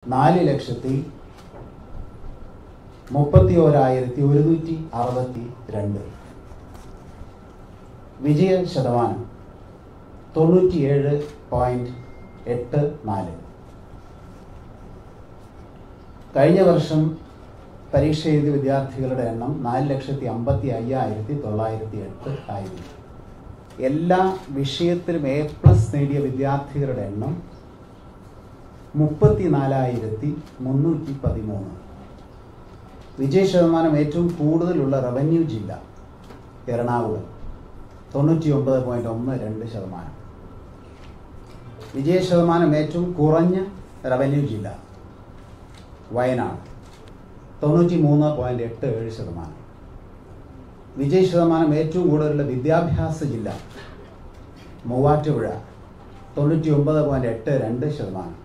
നാല് ലക്ഷത്തി മുപ്പത്തി ഓരായിരത്തി ഒരുന്നൂറ്റി അറുപത്തി രണ്ട് വിജയ ശതമാനം തൊണ്ണൂറ്റിയേഴ് പോയിന്റ് എട്ട് നാല് കഴിഞ്ഞ വർഷം പരീക്ഷ എഴുതിയ വിദ്യാർത്ഥികളുടെ എണ്ണം നാല് ലക്ഷത്തി അമ്പത്തി അയ്യായിരത്തി തൊള്ളായിരത്തി എട്ട് ആയിരുന്നു എല്ലാ വിഷയത്തിലും എ പ്ലസ് നേടിയ വിദ്യാർത്ഥികളുടെ എണ്ണം മുപ്പത്തി നാലായിരത്തി മുന്നൂറ്റി പതിമൂന്ന് വിജയ ശതമാനം ഏറ്റവും കൂടുതലുള്ള റവന്യൂ ജില്ല എറണാകുളം തൊണ്ണൂറ്റി ഒമ്പത് പോയിന്റ് ഒന്ന് രണ്ട് ശതമാനം വിജയ ശതമാനം ഏറ്റവും കുറഞ്ഞ റവന്യൂ ജില്ല വയനാട് തൊണ്ണൂറ്റി മൂന്ന് പോയിന്റ് എട്ട് ഏഴ് ശതമാനം വിജയ ശതമാനം ഏറ്റവും കൂടുതലുള്ള വിദ്യാഭ്യാസ ജില്ല മൂവാറ്റുപുഴ തൊണ്ണൂറ്റി ഒമ്പത് പോയിന്റ് എട്ട് രണ്ട് ശതമാനം